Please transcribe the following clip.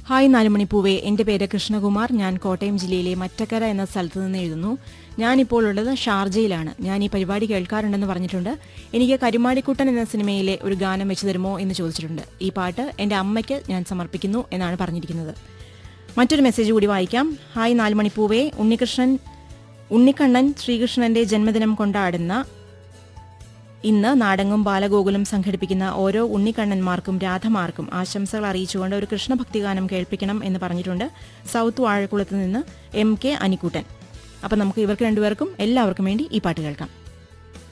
hi നാലുമണിപ്പൂവേ എൻ്റെ പേര് കൃഷ്ണകുമാർ ഞാൻ കോട്ടയം ജില്ലയിലെ മറ്റക്കര എന്ന സ്ഥലത്ത് നിന്ന് എഴുതുന്നു ഞാനിപ്പോൾ ഉള്ളത് ഷാർജയിലാണ് ഞാൻ ഈ പരിപാടി കേൾക്കാറുണ്ടെന്ന് പറഞ്ഞിട്ടുണ്ട് എനിക്ക് കരുമാടിക്കുട്ടൻ എന്ന സിനിമയിലെ ഒരു ഗാനം വെച്ച് തരുമോ എന്ന് ചോദിച്ചിട്ടുണ്ട് ഈ പാട്ട് എൻ്റെ അമ്മയ്ക്ക് ഞാൻ സമർപ്പിക്കുന്നു എന്നാണ് പറഞ്ഞിരിക്കുന്നത് മറ്റൊരു മെസ്സേജ് കൂടി വായിക്കാം ഹായ് നാലുമണിപ്പൂവേ ഉണ്ണികൃഷ്ണൻ ഉണ്ണിക്കണ്ണൻ ശ്രീകൃഷ്ണന്റെ ജന്മദിനം കൊണ്ടാടുന്ന ഇന്ന് നാടങ്ങും ബാലഗോകുലം സംഘടിപ്പിക്കുന്ന ഓരോ ഉണ്ണിക്കണ്ണന്മാർക്കും രാധമാർക്കും ആശംസകൾ അറിയിച്ചുകൊണ്ട് ഒരു കൃഷ്ണഭക്തിഗാനം കേൾപ്പിക്കണം എന്ന് പറഞ്ഞിട്ടുണ്ട് സൗത്ത് വാഴക്കുളത്ത് നിന്ന് എം കെ അനിക്കുട്ടൻ അപ്പം നമുക്ക് ഇവർക്ക് രണ്ടുപേർക്കും എല്ലാവർക്കും വേണ്ടി ഈ പാട്ട് കേൾക്കാം